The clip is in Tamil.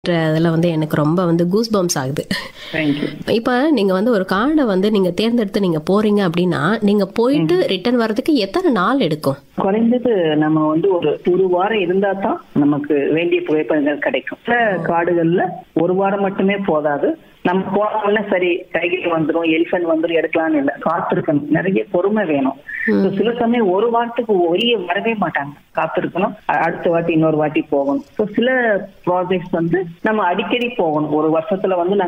அதில் வந்து எனக்கு ரொம்ப வந்து கூஸ் பம்ப்ஸ் ஆகுது தேங்க்யூ இப்போ நீங்கள் வந்து ஒரு கார்டை வந்து நீங்கள் தேர்ந்தெடுத்து நீங்கள் போறீங்க அப்படின்னா நீங்கள் போயிட்டு ரிட்டர்ன் வர்றதுக்கு எத்தனை நாள் எடுக்கும் குறைந்தது நம்ம வந்து ஒரு ஒரு வாரம் இருந்தா தான் நமக்கு வேண்டிய புகைப்படங்கள் கிடைக்கும் சில காடுகள்ல ஒரு வாரம் மட்டுமே போதாது நம்ம போனோம்னா சரி டைகர் வந்துரும் எலிஃபென்ட் வந்துரும் எடுக்கலாம்னு இல்லை காத்திருக்கணும் நிறைய பொறுமை வேணும் So, சில சமயம் ஒரு வாரத்துக்கு ஒரே வரவே மாட்டாங்க காத்திருக்கணும் அ- அடுத்த வாட்டி இன்னொரு வாட்டி போகணும் ஸோ சில ப்ராஜெக்ட்ஸ் வந்து நம்ம அடிக்கடி போகணும் ஒரு வருஷத்துல வந்து நாங்க